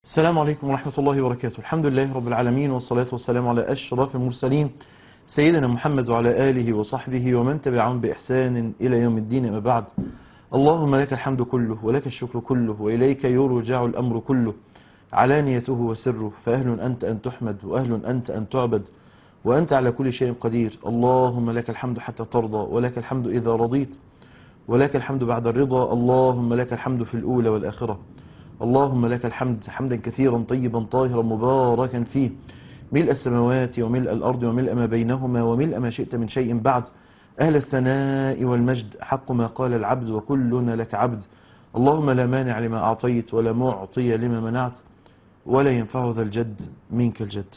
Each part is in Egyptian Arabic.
السلام عليكم ورحمة الله وبركاته الحمد لله رب العالمين والصلاة والسلام على أشرف المرسلين سيدنا محمد وعلى آله وصحبه ومن تبعهم بإحسان إلى يوم الدين أما بعد اللهم لك الحمد كله ولك الشكر كله وإليك يرجع الأمر كله علانيته وسره فأهل أنت أن تحمد وأهل أنت أن تعبد وأنت على كل شيء قدير اللهم لك الحمد حتى ترضى ولك الحمد إذا رضيت ولك الحمد بعد الرضا اللهم لك الحمد في الأولى والآخرة اللهم لك الحمد حمدا كثيرا طيبا طاهرا مباركا فيه ملء السماوات وملء الأرض وملء ما بينهما وملء ما شئت من شيء بعد أهل الثناء والمجد حق ما قال العبد وكلنا لك عبد اللهم لا مانع لما أعطيت ولا معطي لما منعت ولا ينفع ذا الجد منك الجد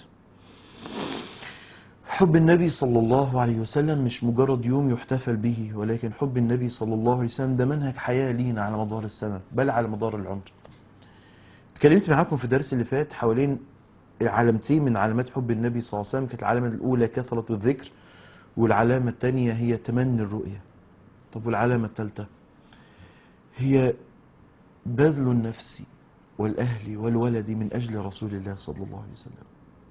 حب النبي صلى الله عليه وسلم مش مجرد يوم يحتفل به ولكن حب النبي صلى الله عليه وسلم ده منهج حياة لينا على مدار السنة بل على مدار العمر اتكلمت معاكم في الدرس اللي فات حوالين علامتين من علامات حب النبي صلى الله عليه وسلم كانت العلامة الأولى كثرة الذكر والعلامة الثانية هي تمني الرؤية طب والعلامة الثالثة هي بذل النفس والأهل والولد من أجل رسول الله صلى الله عليه وسلم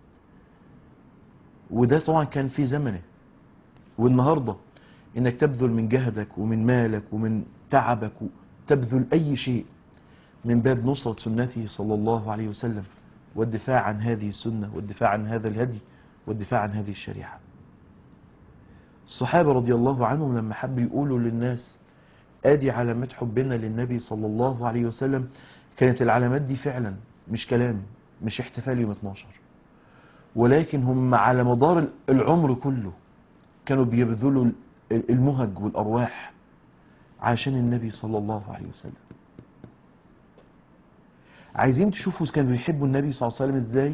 وده طبعا كان في زمنه والنهاردة انك تبذل من جهدك ومن مالك ومن تعبك تبذل اي شيء من باب نصرة سنته صلى الله عليه وسلم والدفاع عن هذه السنة والدفاع عن هذا الهدي والدفاع عن هذه الشريعة الصحابة رضي الله عنهم لما حبوا يقولوا للناس ادي علامات حبنا للنبي صلى الله عليه وسلم كانت العلامات دي فعلا مش كلام مش احتفال يوم 12 ولكن هم على مدار العمر كله كانوا بيبذلوا المهج والأرواح عشان النبي صلى الله عليه وسلم عايزين تشوفوا كانوا بيحبوا النبي صلى الله عليه وسلم ازاي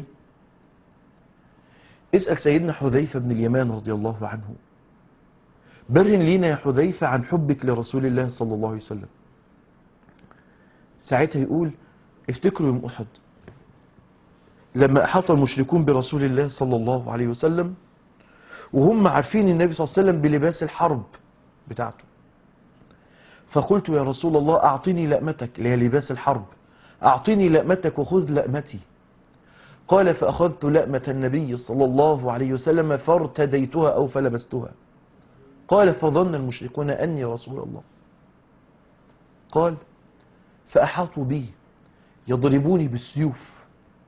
اسأل سيدنا حذيفة بن اليمان رضي الله عنه برهن لينا يا حذيفة عن حبك لرسول الله صلى الله عليه وسلم ساعتها يقول افتكروا يوم أحد لما أحاط المشركون برسول الله صلى الله عليه وسلم وهم عارفين النبي صلى الله عليه وسلم بلباس الحرب بتاعته فقلت يا رسول الله أعطني لأمتك اللي هي لباس الحرب أعطني لأمتك وخذ لأمتي قال فأخذت لأمة النبي صلى الله عليه وسلم فارتديتها أو فلبستها قال فظن المشركون أني رسول الله قال فأحاطوا بي يضربوني بالسيوف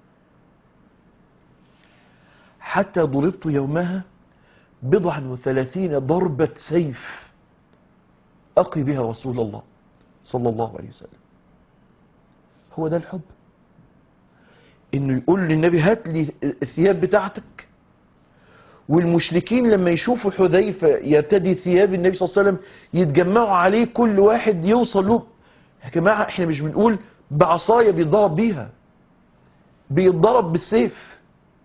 حتى ضربت يومها بضعا وثلاثين ضربة سيف أقي بها رسول الله صلى الله عليه وسلم هو ده الحب انه يقول للنبي هات لي الثياب بتاعتك والمشركين لما يشوفوا حذيفة يرتدي ثياب النبي صلى الله عليه وسلم يتجمعوا عليه كل واحد يوصل له يا جماعة احنا مش بنقول بعصاية بيتضرب بيها بيتضرب بالسيف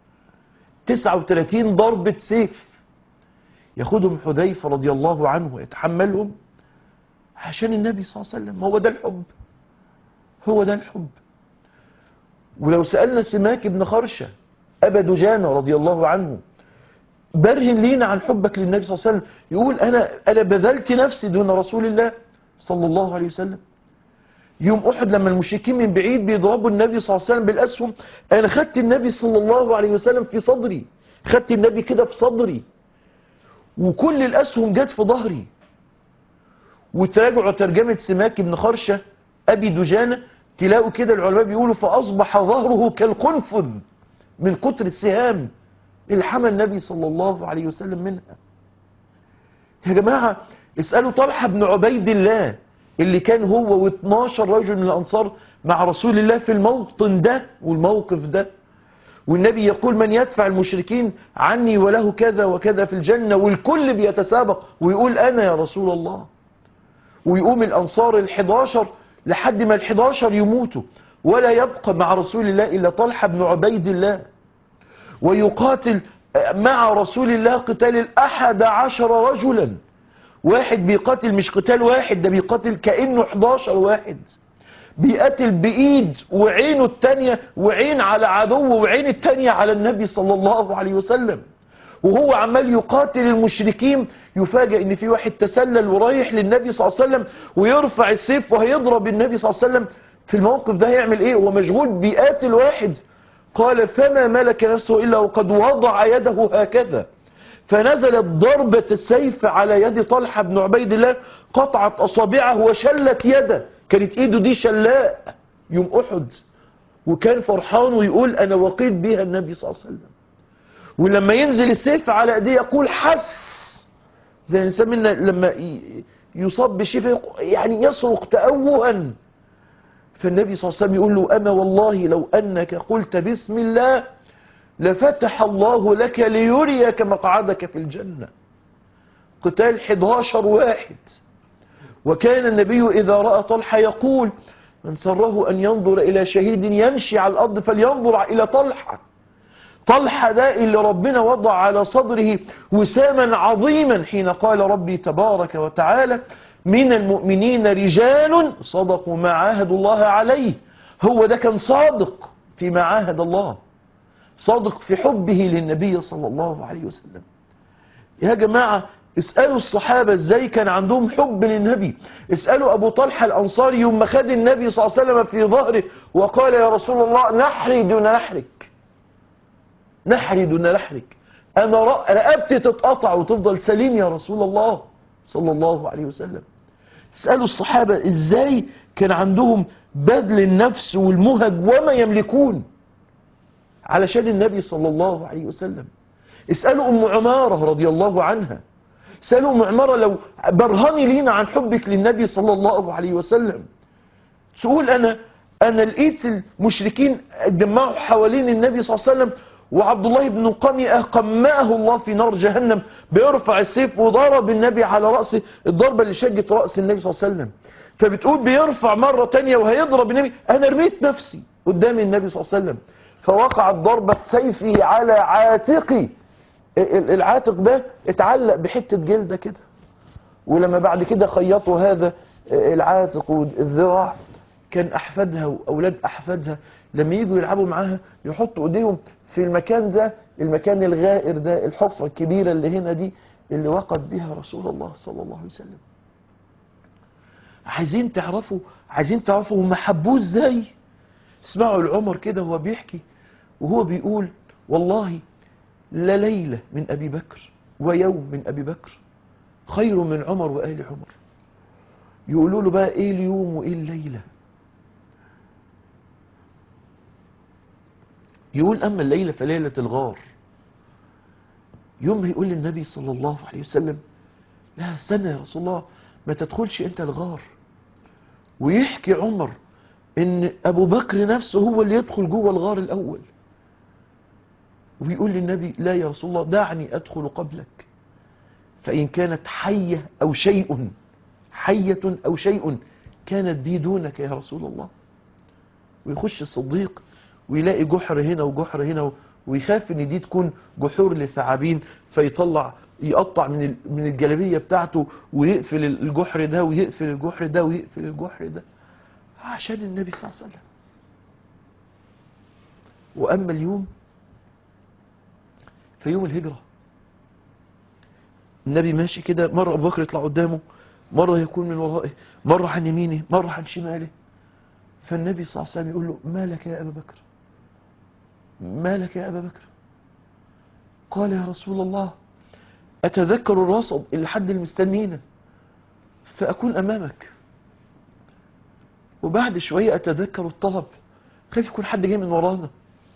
39 ضربة سيف ياخدهم حذيفة رضي الله عنه يتحملهم عشان النبي صلى الله عليه وسلم هو ده الحب هو ده الحب ولو سألنا سماك بن خرشة أبا دجانة رضي الله عنه برهن لينا عن حبك للنبي صلى الله عليه وسلم يقول أنا, أنا بذلت نفسي دون رسول الله صلى الله عليه وسلم يوم أحد لما المشركين من بعيد بيضربوا النبي صلى الله عليه وسلم بالأسهم أنا خدت النبي صلى الله عليه وسلم في صدري خدت النبي كده في صدري وكل الأسهم جت في ظهري وتراجعوا ترجمة سماك بن خرشة أبي دجانة تلاقوا كده العلماء بيقولوا فأصبح ظهره كالقنفذ من كتر السهام اللي حمى النبي صلى الله عليه وسلم منها يا جماعة اسألوا طلحة بن عبيد الله اللي كان هو و12 رجل من الأنصار مع رسول الله في الموطن ده والموقف ده والنبي يقول من يدفع المشركين عني وله كذا وكذا في الجنة والكل بيتسابق ويقول أنا يا رسول الله ويقوم الأنصار الحداشر لحد ما الحداشر يموتوا ولا يبقى مع رسول الله إلا طلحة بن عبيد الله ويقاتل مع رسول الله قتال الأحد عشر رجلا واحد بيقاتل مش قتال واحد ده بيقاتل كأنه 11 واحد بيقاتل بإيد وعينه التانية وعين على عدو وعين التانية على النبي صلى الله عليه وسلم وهو عمال يقاتل المشركين يفاجئ ان في واحد تسلل ورايح للنبي صلى الله عليه وسلم ويرفع السيف وهيضرب النبي صلى الله عليه وسلم في الموقف ده هيعمل ايه هو مشغول بيقاتل واحد قال فما ملك نفسه الا وقد وضع يده هكذا فنزلت ضربة السيف على يد طلحة بن عبيد الله قطعت أصابعه وشلت يده كانت إيده دي شلاء يوم أحد وكان فرحان ويقول أنا وقيت بها النبي صلى الله عليه وسلم ولما ينزل السيف على ايديه يقول حس زي الانسان منا لما ي- يصاب بشيء يعني يصرخ تأوها فالنبي صلى الله عليه وسلم يقول له أما والله لو أنك قلت بسم الله لفتح الله لك ليريك مقعدك في الجنة قتال 11 واحد وكان النبي إذا رأى طلحة يقول من سره أن ينظر إلى شهيد يمشي على الأرض فلينظر إلى طلحة طلحة ده اللي ربنا وضع على صدره وساما عظيما حين قال ربي تبارك وتعالى من المؤمنين رجال صدقوا ما عاهدوا الله عليه هو ده كان صادق فيما عاهد الله صادق في حبه للنبي صلى الله عليه وسلم يا جماعة اسألوا الصحابة ازاي كان عندهم حب للنبي اسألوا ابو طلحة الانصاري يوم ما خد النبي صلى الله عليه وسلم في ظهره وقال يا رسول الله نحري دون نحرك نحري دون نحرك انا رأ- رقبتي تتقطع وتفضل سليم يا رسول الله صلى الله عليه وسلم اسألوا الصحابة ازاي كان عندهم بذل النفس والمهج وما يملكون علشان النبي صلى الله عليه وسلم اسألوا أم عمارة رضي الله عنها اسألوا أم عمارة لو برهني لينا عن حبك للنبي صلى الله عليه وسلم تقول أنا أنا لقيت المشركين اتجمعوا حوالين النبي صلى الله عليه وسلم وعبد الله بن قمئة قمأه الله في نار جهنم بيرفع السيف وضرب النبي على رأسه الضربة اللي شجت رأس النبي صلى الله عليه وسلم فبتقول بيرفع مرة تانية وهيضرب النبي أنا رميت نفسي قدام النبي صلى الله عليه وسلم فوقعت ضربة سيفه على عاتقي ال- العاتق ده اتعلق بحتة جلدة كده ولما بعد كده خيطوا هذا العاتق والذراع كان احفادها واولاد احفادها لما يجوا يلعبوا معاها يحطوا ايديهم في المكان ده المكان الغائر ده الحفره الكبيره اللي هنا دي اللي وقت بها رسول الله صلى الله عليه وسلم عايزين تعرفوا عايزين تعرفوا هم حبوه ازاي اسمعوا العمر كده وهو بيحكي وهو بيقول والله لا ليلة من أبي بكر ويوم من أبي بكر خير من عمر وآل عمر يقولوا له بقى إيه اليوم وإيه الليلة يقول أما الليلة فليلة الغار يوم يقول للنبي صلى الله عليه وسلم لا استنى يا رسول الله ما تدخلش أنت الغار ويحكي عمر ان ابو بكر نفسه هو اللي يدخل جوه الغار الاول ويقول للنبي لا يا رسول الله دعني ادخل قبلك فان كانت حية او شيء حية او شيء كانت بي دونك يا رسول الله ويخش الصديق ويلاقي جحر هنا وجحر هنا ويخاف ان دي تكون جحور للثعابين فيطلع يقطع من ال- من الجلابيه بتاعته ويقفل الجحر ده ويقفل الجحر ده ويقفل الجحر ده عشان النبي صلى الله عليه وسلم واما اليوم في يوم الهجره النبي ماشي كده مره ابو بكر يطلع قدامه مره يكون من ورائه مره عن يمينه مره عن شماله فالنبي صلى الله عليه وسلم يقول له ما لك يا ابا بكر ما لك يا ابا بكر قال يا رسول الله اتذكر الرصد اللي حد المستنينا فاكون امامك وبعد شوية أتذكر الطلب خايف يكون حد جاي من ورانا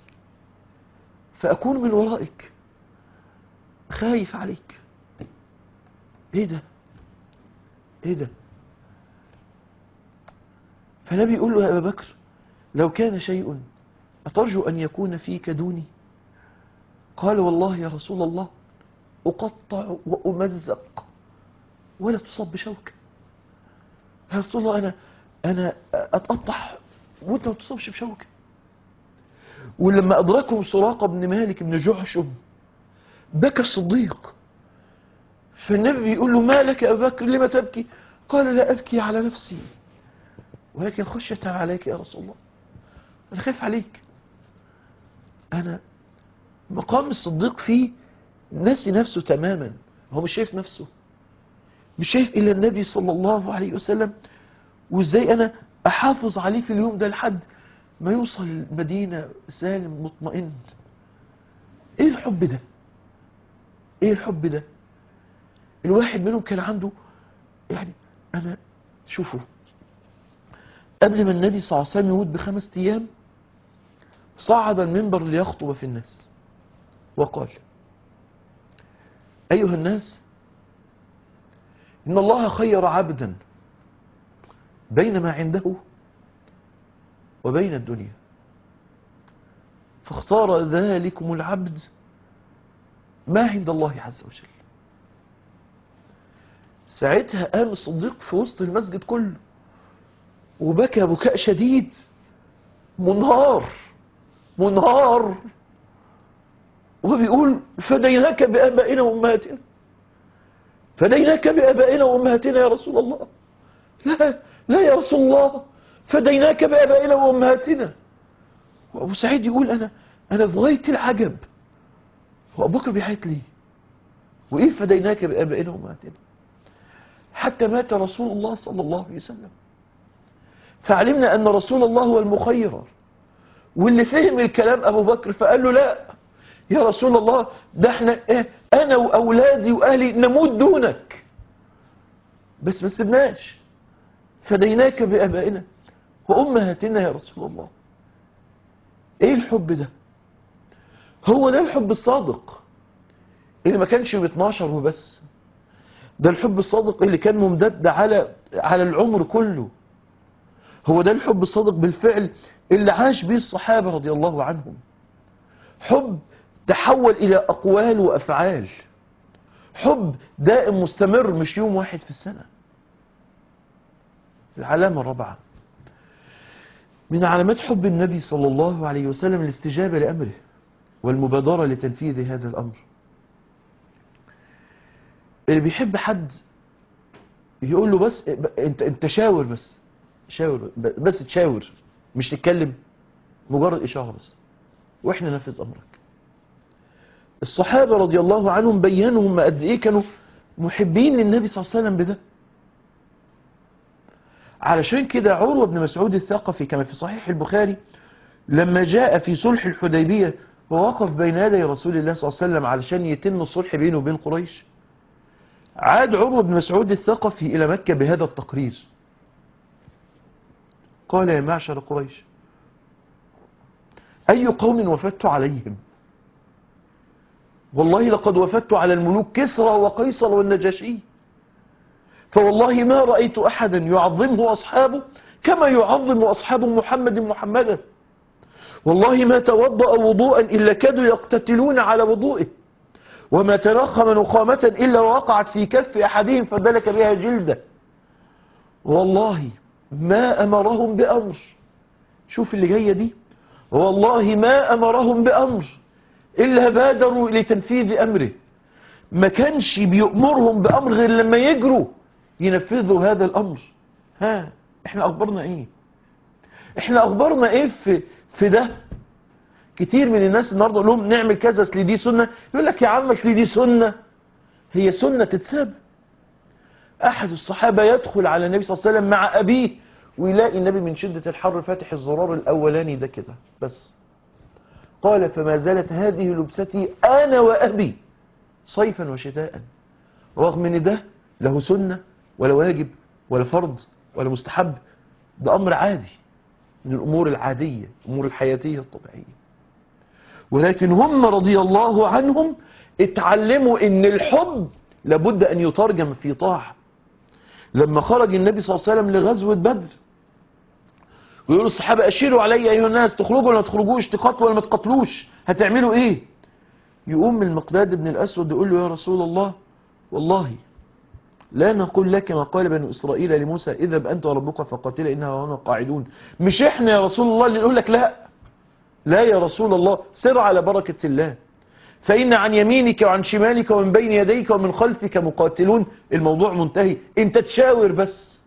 فأكون من ورائك خايف عليك ايه ده ايه ده فالنبي يقول له يا أبا بكر لو كان شيء أترجو أن يكون فيك دوني قال والله يا رسول الله أقطع وأمزق ولا تصب بشوكة يا رسول الله أنا أنا أتقطع وأنت ما تصبش بشوكة ولما أدركهم سراقة بن مالك بن جعشم بكى الصديق فالنبي بيقول له ما لك يا أبا بكر لما تبكي قال لا أبكي على نفسي ولكن خشية عليك يا رسول الله أنا خايف عليك أنا مقام الصديق فيه ناسي نفسه تماما هو مش شايف نفسه مش شايف إلا النبي صلى الله عليه وسلم وإزاي أنا احافظ عليه في اليوم ده لحد ما يوصل المدينة سالم مطمئن ايه الحب ده ايه الحب ده الواحد منهم كان عنده يعني انا شوفوا قبل ما النبي صلى الله عليه وسلم يموت بخمس ايام صعد المنبر ليخطب في الناس وقال ايها الناس ان الله خير عبدا بين ما عنده وبين الدنيا فاختار ذلكم العبد ما عند الله عز وجل ساعتها قام الصديق في وسط المسجد كله وبكى بكاء شديد منهار منهار وبيقول فديناك بآبائنا وأمهاتنا فديناك بآبائنا وأمهاتنا يا رسول الله لا لا يا رسول الله فديناك بآبائنا وأمهاتنا وأبو سعيد يقول أنا أنا في غاية العجب وأبو بكر بيحيط لي وإيه فديناك بآبائنا وأمهاتنا حتى مات رسول الله صلى الله عليه وسلم فعلمنا أن رسول الله هو المخير واللي فهم الكلام أبو بكر فقال له لا يا رسول الله ده احنا إيه أنا وأولادي وأهلي نموت دونك بس ما سبناش فديناك بآبائنا وأمهاتنا يا رسول الله ايه الحب ده هو ده الحب الصادق اللي ما كانش ب 12 وبس ده الحب الصادق اللي كان ممتد على على العمر كله هو ده الحب الصادق بالفعل اللي عاش به الصحابة رضي الله عنهم حب تحول إلى أقوال وأفعال حب دائم مستمر مش يوم واحد في السنة العلامة الرابعة من علامات حب النبي صلى الله عليه وسلم الاستجابة لأمره والمبادرة لتنفيذ هذا الأمر اللي بيحب حد يقول له بس انت انت شاور بس شاور بس تشاور مش تتكلم مجرد إشارة بس واحنا ننفذ أمرك الصحابة رضي الله عنهم بينوا هم قد ايه كانوا محبين للنبي صلى الله عليه وسلم بده علشان كده عروة بن مسعود الثقفي كما في صحيح البخاري لما جاء في صلح الحديبية ووقف بين يدي رسول الله صلى الله عليه وسلم علشان يتم الصلح بينه وبين قريش عاد عروة بن مسعود الثقفي إلى مكة بهذا التقرير قال يا معشر قريش أي قوم وفدت عليهم والله لقد وفدت على الملوك كسرى وقيصر والنجاشي فوالله ما رأيت أحدا يعظمه أصحابه كما يعظم أصحاب محمد محمدا والله ما توضأ وضوءا إلا كادوا يقتتلون على وضوئه وما تنخم نخامة إلا وقعت في كف أحدهم فدلك بها جلده والله ما أمرهم بأمر شوف اللي جاية دي والله ما أمرهم بأمر إلا بادروا لتنفيذ أمره ما كانش بيأمرهم بأمر غير لما يجروا ينفذوا هذا الأمر ها احنا أخبرنا ايه احنا أخبرنا ايه في, في ده كتير من الناس النهاردة يقول لهم نعمل كذا اصل دي سنة يقول لك يا عم اصل دي سنة هي سنة تتساب أحد الصحابة يدخل على النبي صلى الله عليه وسلم مع أبيه ويلاقي النبي من شدة الحر فاتح الزرار الأولاني ده كده بس قال فما زالت هذه لبستي أنا وأبي صيفا وشتاء رغم ان ده له سنة ولا واجب ولا فرض ولا مستحب ده أمر عادي من الأمور العادية الأمور الحياتية الطبيعية ولكن هم رضي الله عنهم اتعلموا ان الحب لابد ان يترجم في طاعة لما خرج النبي صلى الله عليه وسلم لغزوة بدر ويقولوا الصحابة أشيروا علي أيها الناس تخرجوا ولا ما تخرجوش تقاتلوا ولا ما تقاتلوش هتعملوا إيه يقوم المقداد بن الأسود يقول له يا رسول الله والله لا نقول لك ما قال بنو إسرائيل لموسى اذهب أنت وربك فقاتل إنها وهنا قاعدون مش إحنا يا رسول الله اللي نقول لك لا لا يا رسول الله سر على بركة الله فإن عن يمينك وعن شمالك ومن بين يديك ومن خلفك مقاتلون الموضوع منتهي انت تشاور بس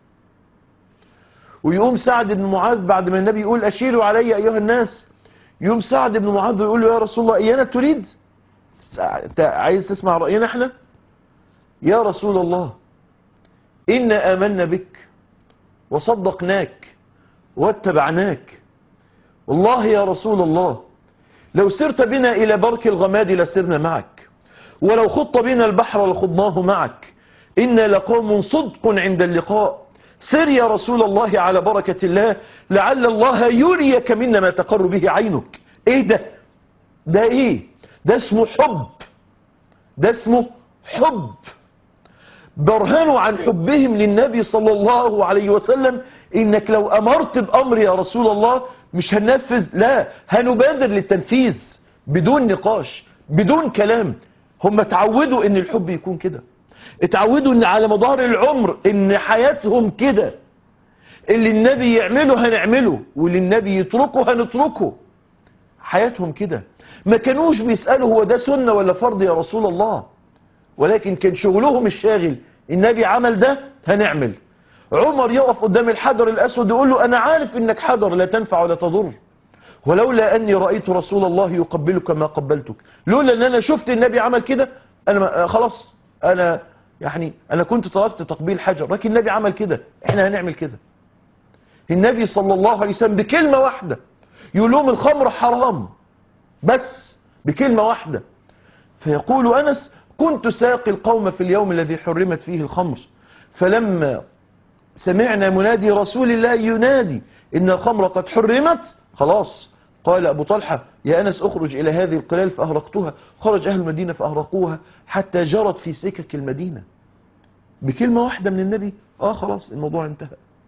ويقوم سعد بن معاذ بعد ما النبي يقول أشيروا علي أيها الناس يقوم سعد بن معاذ ويقول له يا رسول الله إيانا تريد انت عايز تسمع رأينا احنا يا رسول الله إنا آمنا بك وصدقناك واتبعناك والله يا رسول الله لو سرت بنا إلى برك الغماد لسرنا معك ولو خط بنا البحر لخضناه معك إنا لقوم صدق عند اللقاء سر يا رسول الله على بركة الله لعل الله يريك منا ما تقر به عينك ايه ده ده ايه ده اسمه حب ده اسمه حب برهنوا عن حبهم للنبي صلى الله عليه وسلم انك لو امرت بامر يا رسول الله مش هننفذ لا هنبادر للتنفيذ بدون نقاش بدون كلام هم اتعودوا ان الحب يكون كده اتعودوا ان على مدار العمر ان حياتهم كده اللي النبي يعمله هنعمله واللي النبي يتركه هنتركه حياتهم كده ما كانوش بيسألوا هو ده سنة ولا فرض يا رسول الله ولكن كان شغلهم الشاغل النبي عمل ده هنعمل عمر يقف قدام الحجر الأسود يقول له أنا عارف إنك حجر لا تنفع ولا تضر ولولا أني رأيت رسول الله يقبلك ما قبلتك لولا أن أنا شفت النبي عمل كده أنا ما خلاص أنا يعني أنا كنت تركت تقبيل حجر لكن النبي عمل كده إحنا هنعمل كده النبي صلى الله عليه وسلم بكلمة واحدة يقول لهم الخمر حرام بس بكلمة واحدة فيقول أنس كنت ساقي القوم في اليوم الذي حرمت فيه الخمر فلما سمعنا منادي رسول الله ينادي إن الخمر قد حرمت خلاص قال أبو طلحة يا أنس أخرج إلى هذه القلال فأهرقتها خرج أهل المدينة فأهرقوها حتى جرت في سكك المدينة بكلمة واحدة من النبي آه خلاص الموضوع انتهى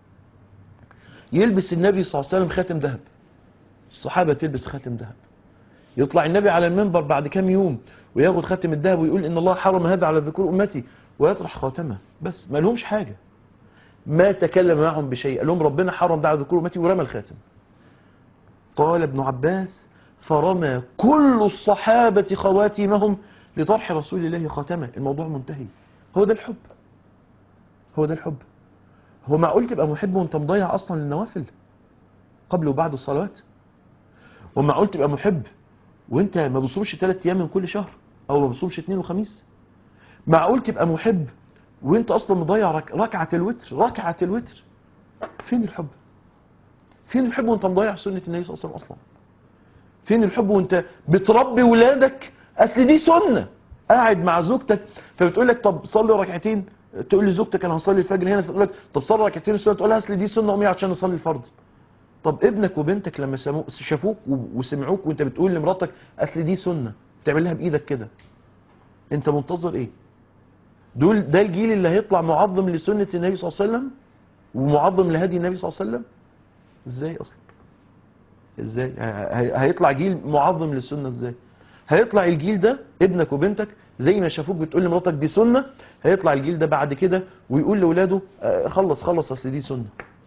يلبس النبي صلى الله عليه وسلم خاتم ذهب الصحابة تلبس خاتم ذهب يطلع النبي على المنبر بعد كام يوم وياخد خاتم الذهب ويقول إن الله حرم هذا على ذكور أمتي ويطرح خاتمه بس ما لهمش حاجة ما تكلم معهم بشيء قال لهم ربنا حرم ده على ذكور أمتي ورمى الخاتم قال ابن عباس فرمى كل الصحابة خواتمهم لطرح رسول الله خاتمه الموضوع منتهي هو ده الحب هو ده الحب هو معقول تبقى محب وانت مضيع اصلا للنوافل قبل وبعد الصلوات ومعقول تبقى محب وانت ما بتصومش ثلاث ايام من كل شهر او ما بتصومش اثنين وخميس معقول تبقى محب وانت اصلا مضيع رك... ركعه الوتر ركعه الوتر فين الحب فين الحب وانت مضيع سنه النبي صلى الله عليه وسلم اصلا فين الحب وانت بتربي ولادك اصل دي سنه قاعد مع زوجتك فبتقول لك طب صلي ركعتين تقول لزوجتك انا هصلي الفجر هنا فتقول لك طب صلي ركعتين السنه تقول لها اصل دي سنه قومي عشان نصلي الفرض طب ابنك وبنتك لما سمو... شافوك وسمعوك وانت بتقول لمراتك اصل دي سنه بتعملها بايدك كده انت منتظر ايه دول ده الجيل اللي هيطلع معظم لسنه النبي صلى الله عليه وسلم ومعظم لهدي النبي صلى الله عليه وسلم ازاي اصلا ازاي هي- هيطلع جيل معظم للسنه ازاي هيطلع الجيل ده ابنك وبنتك زي ما شافوك بتقول لمراتك دي سنه هيطلع الجيل ده بعد كده ويقول لاولاده آه، خلص خلص اصل دي سنه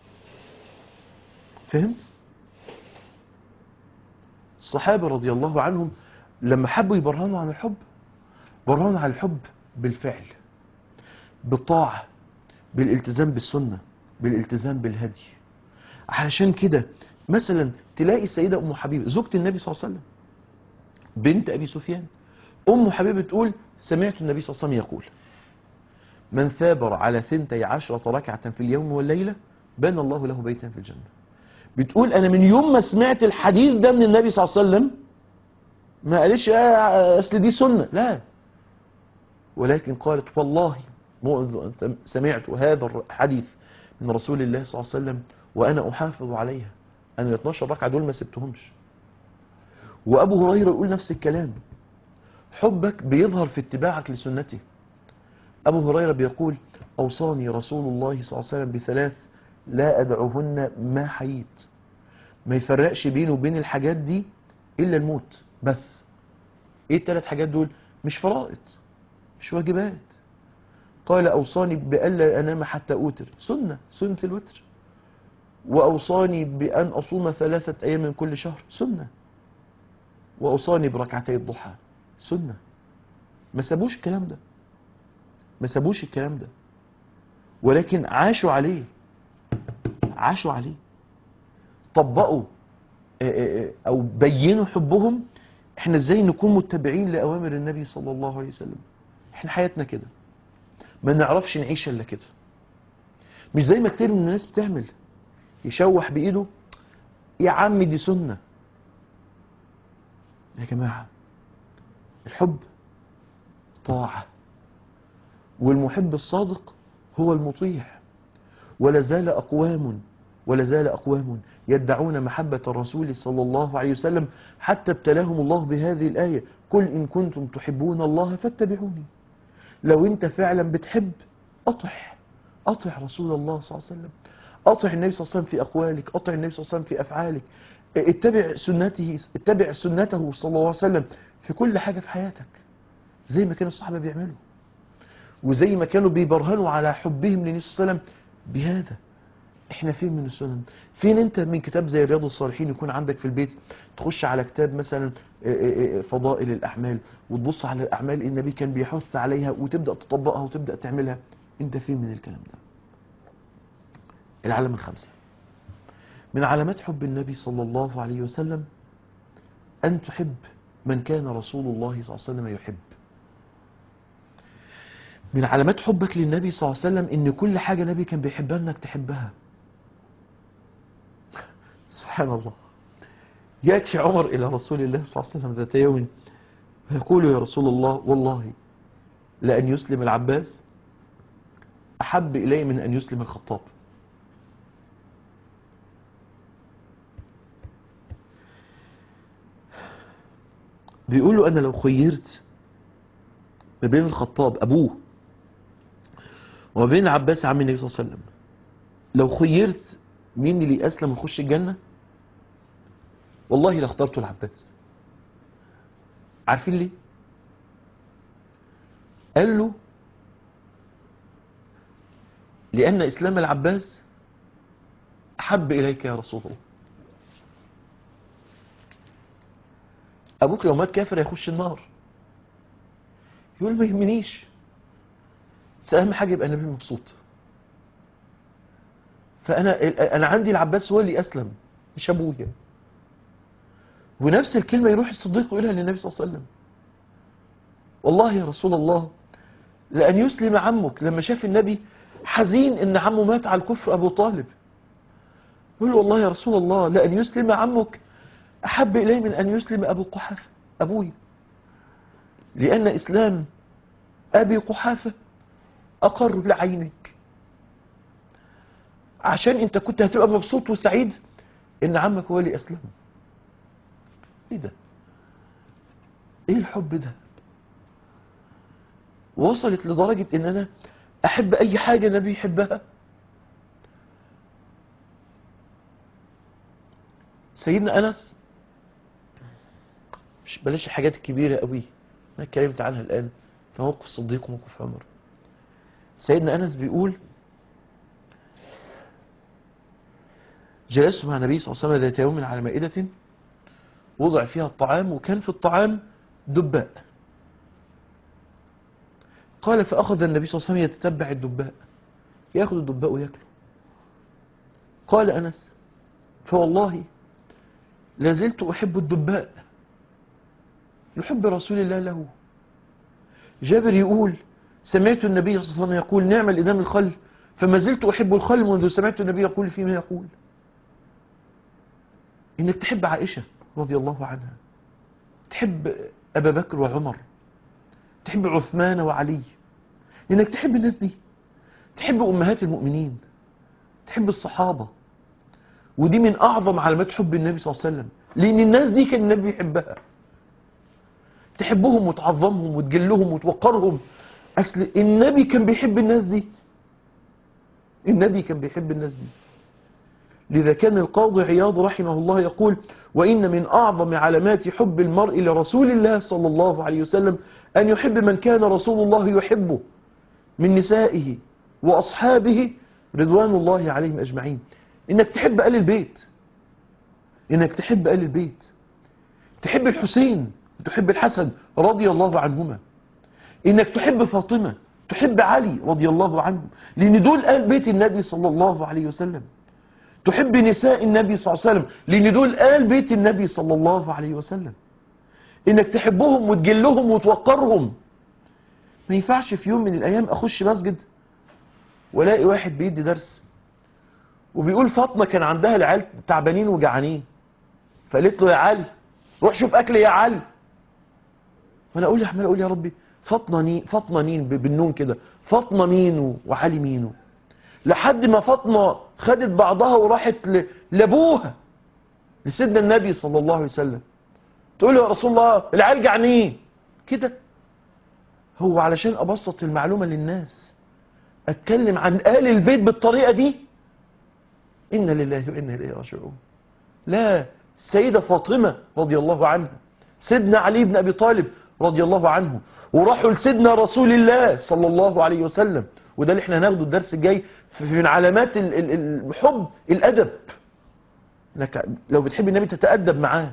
فهمت الصحابه رضي الله عنهم لما حبوا يبرهنوا عن الحب برهنوا عن الحب بالفعل بالطاعه بالالتزام بالسنه بالالتزام بالهدي علشان كده مثلا تلاقي السيده ام حبيبه زوجة النبي صلى الله عليه وسلم بنت ابي سفيان ام حبيبه تقول سمعت النبي صلى الله عليه وسلم يقول من ثابر على ثنتي عشرة ركعة في اليوم والليلة بنى الله له بيتا في الجنة بتقول أنا من يوم ما سمعت الحديث ده من النبي صلى الله عليه وسلم ما قالش آه أصل دي سنة لا ولكن قالت والله منذ أن سمعت هذا الحديث من رسول الله صلى الله عليه وسلم وأنا أحافظ عليها أنا ال 12 ركعة دول ما سبتهمش وأبو هريرة يقول نفس الكلام حبك بيظهر في اتباعك لسنته أبو هريرة بيقول أوصاني رسول الله صلى الله عليه وسلم بثلاث لا أدعوهن ما حييت ما يفرقش بينه وبين الحاجات دي إلا الموت بس إيه الثلاث حاجات دول مش فرائض مش واجبات قال أوصاني بألا أنام حتى أوتر سنة سنة الوتر وأوصاني بأن أصوم ثلاثة أيام من كل شهر سنة وأوصاني بركعتي الضحى سنة ما سابوش الكلام ده ما سابوش الكلام ده ولكن عاشوا عليه عاشوا عليه طبقوا آه، آه، آه، او بينوا حبهم احنا ازاي نكون متبعين لاوامر النبي صلى الله عليه وسلم احنا حياتنا كده ما نعرفش نعيش الا كده مش زي ما كتير من الناس بتعمل يشوح بايده يا عم دي سنه يا جماعه الحب طاعه والمحب الصادق هو المطيع ولا زال اقوام ولا زال اقوام يدعون محبه الرسول صلى الله عليه وسلم حتى ابتلاهم الله بهذه الايه قل ان كنتم تحبون الله فاتبعوني لو انت فعلا بتحب اطع اطع رسول الله صلى الله عليه وسلم اطع النبي صلى الله عليه وسلم في اقوالك اطع النبي صلى الله عليه وسلم في افعالك اتبع سنته اتبع سنته صلى الله عليه وسلم في كل حاجه في حياتك زي ما كان الصحابه بيعملوا وزي ما كانوا بيبرهنوا على حبهم للنبي صلى الله عليه وسلم بهذا احنا فين من السنن فين انت من كتاب زي رياض الصالحين يكون عندك في البيت تخش على كتاب مثلا فضائل الاعمال وتبص على الاعمال اللي النبي كان بيحث عليها وتبدا تطبقها وتبدا تعملها انت فين من الكلام ده العلامه الخامسه من علامات حب النبي صلى الله عليه وسلم ان تحب من كان رسول الله صلى الله عليه وسلم يحب من علامات حبك للنبي صلى الله عليه وسلم ان كل حاجه النبي كان بيحبها انك تحبها سبحان الله ياتي عمر الى رسول الله صلى الله عليه وسلم ذات يوم فيقول يا رسول الله والله لان يسلم العباس احب الي من ان يسلم الخطاب بيقول له انا لو خيرت ما بين الخطاب ابوه وما بين العباس عم النبي صلى الله عليه وسلم لو خيرت مين اللي اسلم ويخش الجنه والله لاخترت العباس عارفين ليه قال له لان اسلام العباس احب اليك يا رسول الله ابوك لو مات كافر هيخش النار يقول ما يهمنيش بس اهم حاجه يبقى النبي مبسوط فانا انا عندي العباس هو اللي اسلم مش ابويا ونفس الكلمه يروح الصديق يقولها للنبي صلى الله عليه وسلم والله يا رسول الله لان يسلم عمك لما شاف النبي حزين ان عمه مات على الكفر ابو طالب يقول له والله يا رسول الله لان يسلم عمك احب الي من ان يسلم ابو قحافه ابوي لان اسلام ابي قحافه اقر لعينك عشان انت كنت هتبقى مبسوط وسعيد ان عمك هو اللي اسلم ايه ده ايه الحب ده وصلت لدرجة ان انا احب اي حاجة النبي يحبها سيدنا انس مش بلاش الحاجات الكبيرة قوي انا اتكلمت عنها الان في موقف الصديق وموقف عمر سيدنا انس بيقول جلست مع النبي صلى الله عليه وسلم ذات يوم على مائدة وضع فيها الطعام وكان في الطعام دباء قال فأخذ النبي صلى الله عليه وسلم يتتبع الدباء يأخذ الدباء ويأكله قال أنس فوالله لازلت أحب الدباء لحب رسول الله له جابر يقول سمعت النبي صلى الله عليه وسلم يقول نعم الإدام الخل فما زلت أحب الخل منذ سمعت النبي يقول فيما يقول إنك تحب عائشة رضي الله عنها تحب أبا بكر وعمر تحب عثمان وعلي إنك تحب الناس دي تحب أمهات المؤمنين تحب الصحابة ودي من أعظم علامات حب النبي صلى الله عليه وسلم لأن الناس دي كان النبي يحبها تحبهم وتعظمهم وتجلهم وتوقرهم أصل النبي كان بيحب الناس دي النبي كان بيحب الناس دي لذا كان القاضي عياض رحمه الله يقول وإن من أعظم علامات حب المرء لرسول الله صلى الله عليه وسلم أن يحب من كان رسول الله يحبه من نسائه وأصحابه رضوان الله عليهم أجمعين إنك تحب آل البيت إنك تحب آل البيت تحب الحسين وتحب الحسن رضي الله عنهما إنك تحب فاطمة تحب علي رضي الله عنه لأن دول آل بيت النبي صلى الله عليه وسلم تحب نساء النبي صلى الله عليه وسلم لأن دول آل بيت النبي صلى الله عليه وسلم إنك تحبهم وتجلهم وتوقرهم ما ينفعش في يوم من الأيام أخش مسجد ولاقي واحد بيدي درس وبيقول فاطمة كان عندها العيال تعبانين وجعانين فقالت له يا علي روح شوف أكل يا علي وانا اقول يا عمال اقول يا ربي فاطمه مين فاطمه مين ب- بالنون كده فاطمه مين و- وعلي مين و- لحد ما فاطمه خدت بعضها وراحت ل- لابوها لسيدنا النبي صلى الله عليه وسلم تقول له يا رسول الله العيال جعانين كده هو علشان ابسط المعلومه للناس اتكلم عن آل البيت بالطريقه دي انا لله وانا اليه راجعون لا السيده فاطمه رضي الله عنها سيدنا علي بن ابي طالب رضي الله عنه وراحوا لسيدنا رسول الله صلى الله عليه وسلم وده اللي احنا هناخده الدرس الجاي في- من علامات ال- ال- الحب الادب انك لو بتحب النبي تتادب معاه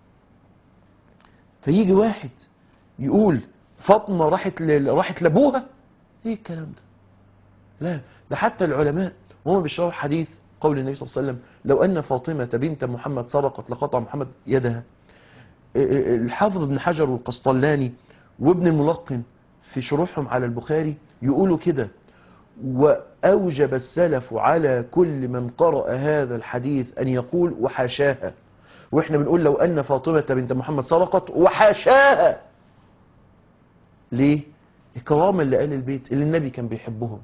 فيجي واحد يقول فاطمه راحت ل- راحت لابوها ايه الكلام ده لا ده حتى العلماء وهم بيشرحوا حديث قول النبي صلى الله عليه وسلم لو ان فاطمه بنت محمد سرقت لقطع محمد يدها الحافظ ابن حجر والقسطلاني وابن الملقن في شروحهم على البخاري يقولوا كده وأوجب السلف على كل من قرأ هذا الحديث أن يقول وحاشاها وإحنا بنقول لو أن فاطمة بنت محمد سرقت وحاشاها ليه؟ إكراما لآل البيت اللي النبي كان بيحبهم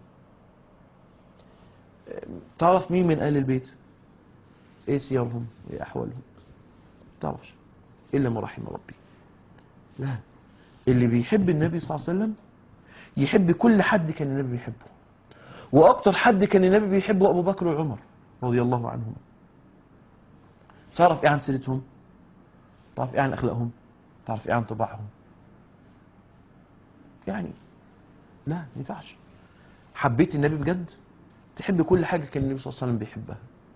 تعرف مين من آل البيت؟ إيه سيرهم؟ إيه أحوالهم؟ تعرفش إلا ما رحم ربي لا اللي بيحب النبي صلى الله عليه وسلم يحب كل حد كان النبي بيحبه وأكتر حد كان النبي بيحبه أبو بكر وعمر رضي الله عنهم تعرف إيه عن سيرتهم تعرف إيه عن أخلاقهم تعرف إيه عن طباعهم يعني لا ما ينفعش حبيت النبي بجد تحب كل حاجة كان النبي صلى الله عليه وسلم بيحبها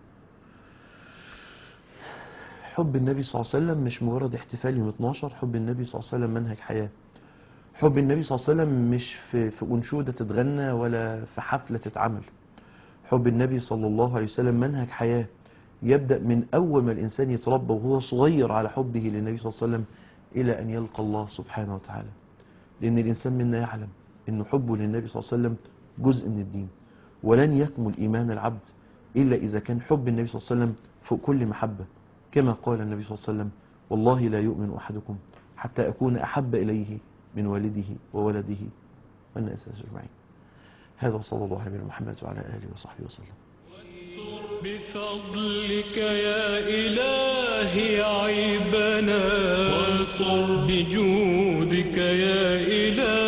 حب النبي صلى الله عليه وسلم مش مجرد احتفال يوم 12 حب النبي صلى الله عليه وسلم منهج حياة حب النبي صلى الله عليه وسلم مش في في أنشودة تتغنى ولا في حفلة تتعمل حب النبي صلى الله عليه وسلم منهج حياة يبدأ من أول ما الإنسان يتربى وهو صغير على حبه للنبي صلى الله عليه وسلم إلى أن يلقى الله سبحانه وتعالى لأن الإنسان منا يعلم أن حبه للنبي صلى الله عليه وسلم جزء من الدين ولن يكمل إيمان العبد إلا إذا كان حب النبي صلى الله عليه وسلم فوق كل محبة كما قال النبي صلى الله عليه وسلم والله لا يؤمن أحدكم حتى أكون أحب إليه من والده وولده والناس أجمعين هذا صلى الله عليه وسلم محمد وعلى آله وصحبه وسلم بفضلك يا إلهي عيبنا وانصر بجودك يا إلهي